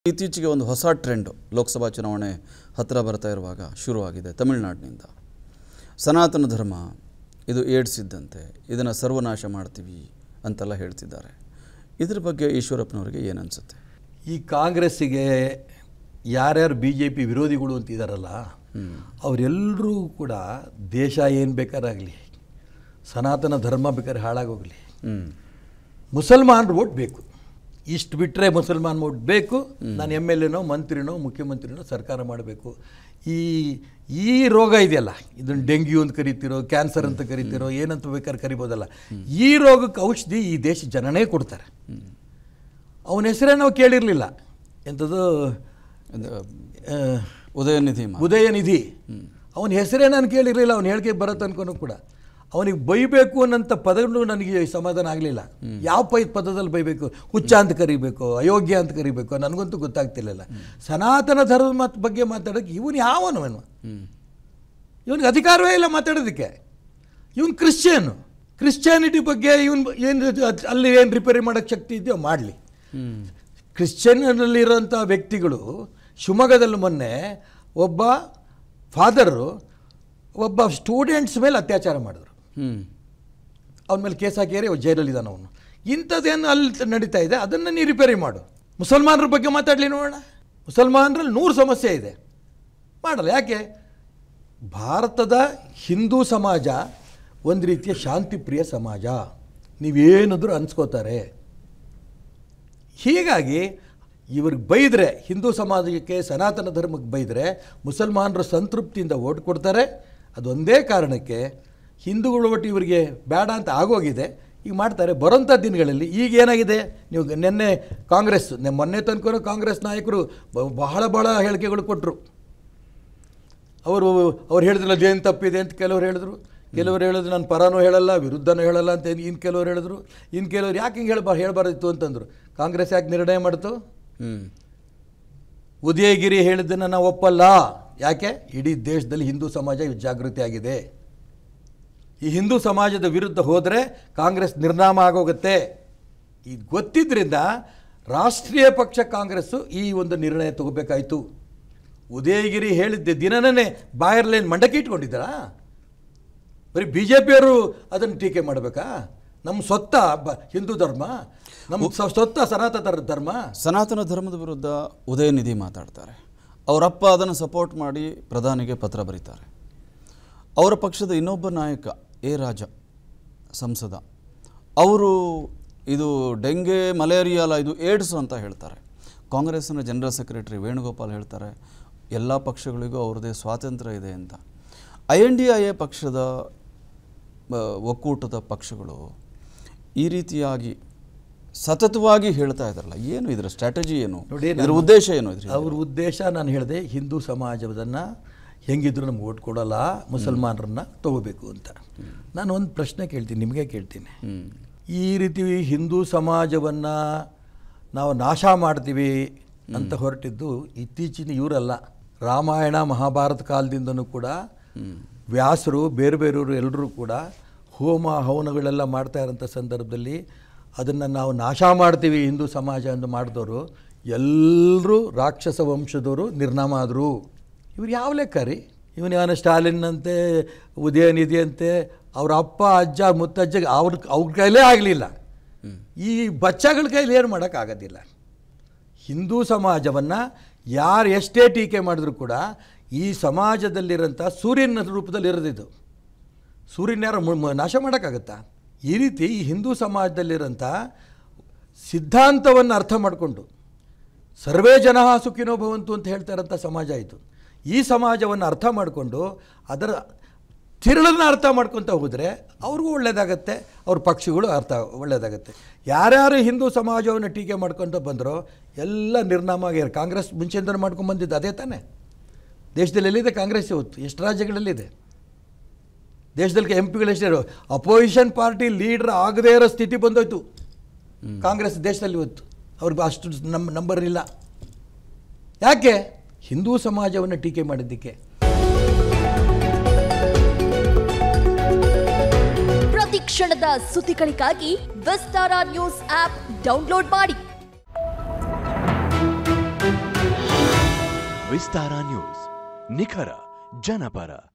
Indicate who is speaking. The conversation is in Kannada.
Speaker 1: ಇತ್ತೀಚೆಗೆ ಒಂದು ಹೊಸ ಟ್ರೆಂಡ್ ಲೋಕಸಭಾ ಚುನಾವಣೆ ಹತ್ತಿರ ಬರ್ತಾ ಇರುವಾಗ ಶುರುವಾಗಿದೆ ತಮಿಳುನಾಡಿನಿಂದ ಸನಾತನ ಧರ್ಮ ಇದು ಏಡ್ಸ್ ಇದ್ದಂತೆ ಇದನ್ನು ಸರ್ವನಾಶ ಮಾಡ್ತೀವಿ ಅಂತೆಲ್ಲ ಹೇಳ್ತಿದ್ದಾರೆ ಇದ್ರ ಬಗ್ಗೆ ಈಶ್ವರಪ್ಪನವರಿಗೆ ಏನು ಅನಿಸುತ್ತೆ
Speaker 2: ಈ ಕಾಂಗ್ರೆಸ್ಸಿಗೆ ಯಾರ್ಯಾರು ಬಿ ಜೆ ಪಿ ವಿರೋಧಿಗಳು ಅಂತಿದ್ದಾರಲ್ಲ ಅವರೆಲ್ಲರೂ ಕೂಡ ದೇಶ ಏನು ಬೇಕಾರಾಗಲಿ ಸನಾತನ ಧರ್ಮ ಬೇಕಾದ್ರೆ ಹಾಳಾಗೋಗಲಿ
Speaker 1: ಹ್ಞೂ
Speaker 2: ಮುಸಲ್ಮಾನರು ಓಟ್ ಬೇಕು ಇಷ್ಟು ಬಿಟ್ಟರೆ ಮುಸಲ್ಮಾನ್ ಓಟ್ ಬೇಕು ನಾನು ಎಮ್ ಎಲ್ ಎನೋ ಮಂತ್ರಿನೋ ಮುಖ್ಯಮಂತ್ರಿನೋ ಸರ್ಕಾರ ಮಾಡಬೇಕು ಈ ಈ ರೋಗ ಇದೆಯಲ್ಲ ಇದನ್ನು ಡೆಂಗ್ಯೂ ಅಂತ ಕರಿತಿರೋ ಕ್ಯಾನ್ಸರ್ ಅಂತ ಕರಿತಿರೋ ಏನಂತ ಬೇಕಾದ್ರೆ ಕರಿಬೋದಲ್ಲ ಈ ರೋಗಕ್ಕೆ ಔಷಧಿ ಈ ದೇಶ ಜನನೇ ಕೊಡ್ತಾರೆ ಅವನ ಹೆಸರೇ ನಾವು ಕೇಳಿರಲಿಲ್ಲ ಎಂಥದ್ದು
Speaker 1: ಅದು
Speaker 2: ಆ,
Speaker 1: ಉದಯನಿಧಿ ಮಾ
Speaker 2: ಉದಯನಿಧಿ ಅವನ ಹೆಸರೇ ನಾನು ಕೇಳಿರಲಿಲ್ಲ ಅವನ ಹೇಳಿಕೆ ಬರುತ್ತೆ ಅನ್ಕೊನು ಕೂಡ ಅವನಿಗೆ ಬೈಬೇಕು ಅನ್ನೋಂಥ ಪದಗಳು ನನಗೆ ಸಮಾಧಾನ ಆಗಲಿಲ್ಲ ಯಾವ ಪೈ ಪದದಲ್ಲಿ ಬೈಬೇಕು ಹುಚ್ಚ ಅಂತ ಕರಿಬೇಕು ಅಯೋಗ್ಯ ಅಂತ ಕರಿಬೇಕು ನನಗಂತೂ ಗೊತ್ತಾಗ್ತಿರ್ಲಿಲ್ಲ ಸನಾತನ ಧರ್ಮದ ಮಾತ್ ಬಗ್ಗೆ ಮಾತಾಡೋಕ್ಕೆ ಇವನು ಯಾವನು ಅವನು
Speaker 1: ಹ್ಞೂ
Speaker 2: ಇವನಿಗೆ ಅಧಿಕಾರವೇ ಇಲ್ಲ ಮಾತಾಡೋದಕ್ಕೆ ಇವನು ಕ್ರಿಶ್ಚಿಯನ್ ಕ್ರಿಶ್ಚಿಯಾನಿಟಿ ಬಗ್ಗೆ ಇವನು ಏನು ಅಲ್ಲಿ ಏನು ರಿಪೇರಿ ಮಾಡೋಕ್ಕೆ ಶಕ್ತಿ ಇದೆಯೋ ಮಾಡಲಿ
Speaker 1: ಹ್ಞೂ
Speaker 2: ಕ್ರಿಶ್ಚಿಯನ್ನಲ್ಲಿರೋಂಥ ವ್ಯಕ್ತಿಗಳು ಶಿವಮೊಗ್ಗದಲ್ಲಿ ಮೊನ್ನೆ ಒಬ್ಬ ಫಾದರು ಒಬ್ಬ ಸ್ಟೂಡೆಂಟ್ಸ್ ಮೇಲೆ ಅತ್ಯಾಚಾರ ಮಾಡಿದ್ರು
Speaker 1: ಹ್ಞೂ
Speaker 2: ಅವನ ಮೇಲೆ ಕೇಸ್ ಹಾಕಿಯಾರೆ ಜೈಲಲ್ಲಿದ್ದಾನೆ ಅವನು ಇಂಥದ್ದೇನು ಅಲ್ಲಿ ನಡೀತಾ ಇದೆ ಅದನ್ನು ನೀ ರಿಪೇರಿ ಮಾಡು ಮುಸಲ್ಮಾನರ ಬಗ್ಗೆ ಮಾತಾಡಲಿ ನೋಡೋಣ ಮುಸಲ್ಮಾನರಲ್ಲಿ ನೂರು ಸಮಸ್ಯೆ ಇದೆ ಮಾಡಲ್ಲ ಯಾಕೆ ಭಾರತದ ಹಿಂದೂ ಸಮಾಜ ಒಂದು ರೀತಿಯ ಶಾಂತಿಪ್ರಿಯ ಸಮಾಜ ನೀವೇನಾದರೂ ಅನ್ಸ್ಕೋತಾರೆ ಹೀಗಾಗಿ ಇವ್ರಿಗೆ ಬೈದರೆ ಹಿಂದೂ ಸಮಾಜಕ್ಕೆ ಸನಾತನ ಧರ್ಮಕ್ಕೆ ಬೈದರೆ ಮುಸಲ್ಮಾನರು ಸಂತೃಪ್ತಿಯಿಂದ ಓಟ್ ಕೊಡ್ತಾರೆ ಅದೊಂದೇ ಕಾರಣಕ್ಕೆ ಹಿಂದೂಗಳ ಒಟ್ಟು ಇವರಿಗೆ ಬೇಡ ಅಂತ ಆಗೋಗಿದೆ ಈಗ ಮಾಡ್ತಾರೆ ಬರೋಂಥ ದಿನಗಳಲ್ಲಿ ಈಗ ಏನಾಗಿದೆ ನೀವು ನಿನ್ನೆ ಕಾಂಗ್ರೆಸ್ ನೆ- ಮೊನ್ನೆ ತನಕ ಕಾಂಗ್ರೆಸ್ ನಾಯಕರು ಬ- ಬಹಳ ಬಹಳ ಹೇಳಿಕೆಗಳು ಕೊಟ್ಟರು ಅವರು ಅವ್ರು ಹೇಳಿದ್ರಲ್ಲ ಅದೇನು ತಪ್ಪಿದೆ ಅಂತ ಕೆಲವ್ರು ಹೇಳಿದ್ರು ಕೆಲವರು ಹೇಳಿದ್ರು ನಾನು ಪರನೂ ಹೇಳಲ್ಲ ವಿರುದ್ಧನೂ ಹೇಳಲ್ಲ ಅಂತ ಇನ್ನು ಕೆಲವ್ರು ಹೇಳಿದ್ರು ಇನ್ನು ಕೆಲವ್ರು ಯಾಕೆ ಹಿಂಗೆ ಹೇಳ್ಬಾರ ಹೇಳಬಾರ್ದಿತ್ತು ಅಂತಂದರು ಕಾಂಗ್ರೆಸ್ ಯಾಕೆ ನಿರ್ಣಯ ಮಾಡ್ತು
Speaker 1: ಹ್ಞೂ
Speaker 2: ಉದಯಗಿರಿ ಹೇಳಿದ್ದನ್ನು ನಾವು ಒಪ್ಪಲ್ಲ ಯಾಕೆ ಇಡೀ ದೇಶದಲ್ಲಿ ಹಿಂದೂ ಸಮಾಜ ಜಾಗೃತಿ ಆಗಿದೆ ಈ ಹಿಂದೂ ಸಮಾಜದ ವಿರುದ್ಧ ಹೋದರೆ ಕಾಂಗ್ರೆಸ್ ನಿರ್ನಾಮ ಆಗೋಗುತ್ತೆ ಇದು ಗೊತ್ತಿದ್ದರಿಂದ ರಾಷ್ಟ್ರೀಯ ಪಕ್ಷ ಕಾಂಗ್ರೆಸ್ಸು ಈ ಒಂದು ನಿರ್ಣಯ ತಗೋಬೇಕಾಯಿತು ಉದಯಗಿರಿ ಹೇಳಿದ್ದೆ ದಿನನೇ ಬಾಯರ್ಲೇನು ಮಂಡಕ್ಕೆ ಇಟ್ಕೊಂಡಿದ್ದಾರಾ ಬರೀ ಬಿ ಜೆ ಪಿಯವರು ಅದನ್ನು ಟೀಕೆ ಮಾಡಬೇಕಾ ನಮ್ಮ ಸ್ವತ್ತ ಬ ಹಿಂದೂ ಧರ್ಮ ನಮ್ಮ ಸ- ಸ್ವತ್ತ ಸನಾತನ ಧರ್ಮ
Speaker 1: ಸನಾತನ ಧರ್ಮದ ವಿರುದ್ಧ ಉದಯನಿಧಿ ಮಾತಾಡ್ತಾರೆ ಅವರಪ್ಪ ಅದನ್ನು ಸಪೋರ್ಟ್ ಮಾಡಿ ಪ್ರಧಾನಿಗೆ ಪತ್ರ ಬರೀತಾರೆ ಅವರ ಪಕ್ಷದ ಇನ್ನೊಬ್ಬ ನಾಯಕ ಎ ರಾಜ ಸಂಸದ ಅವರು ಇದು ಡೆಂಗೆ ಮಲೇರಿಯಾ ಅಲ್ಲ ಇದು ಏಡ್ಸ್ ಅಂತ ಹೇಳ್ತಾರೆ ಕಾಂಗ್ರೆಸ್ಸಿನ ಜನರಲ್ ಸೆಕ್ರೆಟರಿ ವೇಣುಗೋಪಾಲ್ ಹೇಳ್ತಾರೆ ಎಲ್ಲ ಪಕ್ಷಗಳಿಗೂ ಅವ್ರದ್ದೇ ಸ್ವಾತಂತ್ರ್ಯ ಇದೆ ಅಂತ I N D I A ಪಕ್ಷದ ಆ, ಒಕ್ಕೂಟದ ಪಕ್ಷಗಳು ಈ ರೀತಿಯಾಗಿ ಸತತವಾಗಿ ಹೇಳ್ತಾ ಇದ್ದಾರಲ್ಲ ಏನು ಇದರ ಸ್ಟ್ರಾಟಜಿ ಏನು
Speaker 2: ನೋಡಿ,
Speaker 1: ಇದರ
Speaker 2: ನಾನು-
Speaker 1: ಉದ್ದೇಶ ಏನು ಇದ್ರ
Speaker 2: ಅವ್ರ ಉದ್ದೇಶ ನಾನು ಹೇಳಿದೆ ಹಿಂದೂ ಸಮಾಜವನ್ನು ಹೆಂಗಿದ್ರು ನಮ್ಗೆ ಓಟ್ ಕೊಡಲ್ಲ ಮುಸಲ್ಮಾನರನ್ನ ತಗೋಬೇಕು ಅಂತ ನಾನು ಒಂದು ಪ್ರಶ್ನೆ ಕೇಳ್ತೀನಿ ನಿಮಗೆ ಕೇಳ್ತೀನಿ
Speaker 1: ಹ್ಮ್
Speaker 2: ಈ ರೀತಿ ಹಿಂದೂ ಸಮಾಜವನ್ನು ನಾವು ನಾಶ ಮಾಡ್ತೀವಿ ಅಂತ ಹೊರಟಿದ್ದು ಇತ್ತೀಚಿನ ಇವರಲ್ಲ ರಾಮಾಯಣ ಮಹಾಭಾರತ ಕಾಲದಿಂದನೂ ಕೂಡ ವ್ಯಾಸರು ಬೇರೆ ಬೇರೆಯವರು ಎಲ್ಲರೂ ಕೂಡ ಹೋಮ ಹವನಗಳೆಲ್ಲ ಮಾಡ್ತಾ ಇರೋಂಥ ಸಂದರ್ಭದಲ್ಲಿ ಅದನ್ನು ನಾವು ನಾಶ ಮಾಡ್ತೀವಿ ಹಿಂದೂ ಸಮಾಜ ಅಂತ ಮಾಡಿದವರು ಎಲ್ಲರೂ ರಾಕ್ಷಸ ವಂಶದವರು ನಿರ್ನಾಮ ಆದರು ಇವ್ರು ಯಾವ ಲೆಕ್ಕ ರೀ ಇವನು ಯಾವನ ಸ್ಟಾಲಿನ್ ಅಂತೆ ಉದಯನಿಧಿ ಅಂತೆ ಅವ್ರ ಅಪ್ಪ ಅಜ್ಜ ಮುತ್ತಜ್ಜಗೆ ಅವ್ರ ಅವ್ರ ಕೈಲೇ ಆಗಲಿಲ್ಲ ಈ ಬಚ್ಚಗಳ ಕೈಲಿ ಏನು ಮಾಡೋಕ್ಕಾಗೋದಿಲ್ಲ ಹಿಂದೂ ಸಮಾಜವನ್ನು ಯಾರು ಎಷ್ಟೇ ಟೀಕೆ ಮಾಡಿದ್ರು ಕೂಡ ಈ ಸಮಾಜದಲ್ಲಿರೋಂಥ ಸೂರ್ಯನ ರೂಪದಲ್ಲಿ ಇರೋದಿದ್ದು ಸೂರ್ಯನ ಯಾರು ಮು- ಮ- ನಾಶ ಮಾಡೋಕ್ಕಾಗತ್ತಾ ಈ ರೀತಿ ಈ ಹಿಂದೂ ಸಮಾಜದಲ್ಲಿರೋಂಥ ಸಿದ್ಧಾಂತವನ್ನು ಅರ್ಥ ಮಾಡಿಕೊಂಡು ಸರ್ವೇ ಜನ ಸುಖಿನೋ ಭವಂತು ಅಂತ ಹೇಳ್ತಾ ಇರೋಂಥ ಸಮಾಜ ಆಯಿತು ಈ ಸಮಾಜವನ್ನು ಅರ್ಥ ಮಾಡಿಕೊಂಡು ಅದರ ತಿರುಳನ್ನು ಅರ್ಥ ಮಾಡ್ಕೊತ ಹೋದರೆ ಅವ್ರಿಗೂ ಒಳ್ಳೆಯದಾಗತ್ತೆ ಅವ್ರ ಪಕ್ಷಿಗಳು ಅರ್ಥ ಒಳ್ಳೆಯದಾಗತ್ತೆ ಯಾರ್ಯಾರು ಹಿಂದೂ ಸಮಾಜವನ್ನು ಟೀಕೆ ಮಾಡ್ಕೊತ ಬಂದರೋ ಎಲ್ಲ ನಿರ್ನಾಮ ಆಗ್ಯಾರ ಕಾಂಗ್ರೆಸ್ ಮುಂಚೆಯಿಂದ ಮಾಡ್ಕೊಂಡು ಬಂದಿದ್ದು ಅದೇ ತಾನೇ ದೇಶದಲ್ಲಿ ಎಲ್ಲಿದೆ ಕಾಂಗ್ರೆಸ್ ಇವತ್ತು ಎಷ್ಟು ರಾಜ್ಯಗಳಲ್ಲಿದೆ ದೇಶದಲ್ಲಿ ಎಂ ಪಿಗಳು ಎಷ್ಟಿರೋ ಅಪೋಸಿಷನ್ ಪಾರ್ಟಿ ಲೀಡರ್ ಆಗದೇ ಇರೋ ಸ್ಥಿತಿ ಬಂದೋಯ್ತು ಕಾಂಗ್ರೆಸ್ ದೇಶದಲ್ಲಿ ಇವತ್ತು ಅವ್ರಿಗೆ ಅಷ್ಟು ನಮ್ಮ ನಂಬರ್ ಇಲ್ಲ ಯಾಕೆ ಹಿಂದೂ ಸಮಾಜವನ್ನು ಟೀಕೆ ಮಾಡಿದ್ದಕ್ಕೆ
Speaker 3: ಪ್ರತಿ ಕ್ಷಣದ ಸುದ್ದಿಗಳಿಗಾಗಿ ವಿಸ್ತಾರ ನ್ಯೂಸ್ ಆಪ್ ಡೌನ್ಲೋಡ್ ಮಾಡಿ
Speaker 4: ವಿಸ್ತಾರ ನ್ಯೂಸ್ ನಿಖರ ಜನಪರ